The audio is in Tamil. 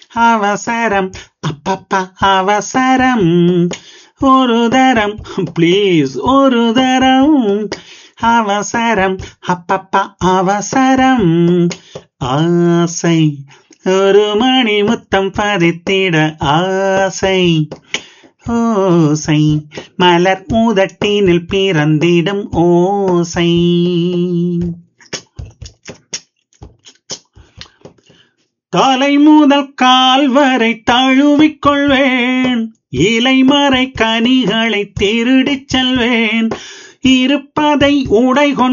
அவசரம் அப்பப்பா அவசரம் ஒரு தரம் ப்ளீஸ் ஒரு தரம் அவசரம் அப்பப்பா அவசரம் ஆசை ஒரு மணி முத்தம் பதித்திட ஆசை ஓசை மலர் மூதட்டினில் பிறந்திடும் ஓசை தலை முதல் கால் வரை தழுவிக் கொள்வேன் இலை மறை கனிகளை திருடிச் செல்வேன் இருப்பதை உடை கொண்டு